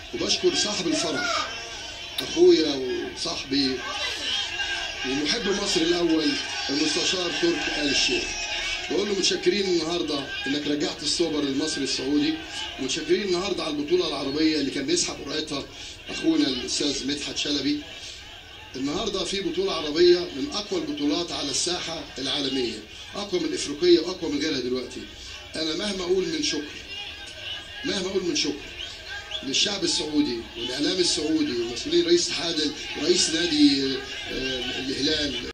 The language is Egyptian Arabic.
وبشكر صاحب الفرح اخويا وصاحبي ومحب مصر الاول المستشار ترك ال الشيخ بقول له متشكرين النهارده انك رجعت السوبر المصري السعودي متشكرين النهارده على البطوله العربيه اللي كان بيسحب قرعتها اخونا الاستاذ مدحت شلبي النهارده في بطوله عربيه من اقوى البطولات على الساحه العالميه اقوى من الافريقيه واقوى من غيرها دلوقتي انا مهما اقول من شكر مهما اقول من شكر للشعب السعودي والاعلام السعودي ومسؤولين رئيس اتحاد رئيس نادي آه، الهلال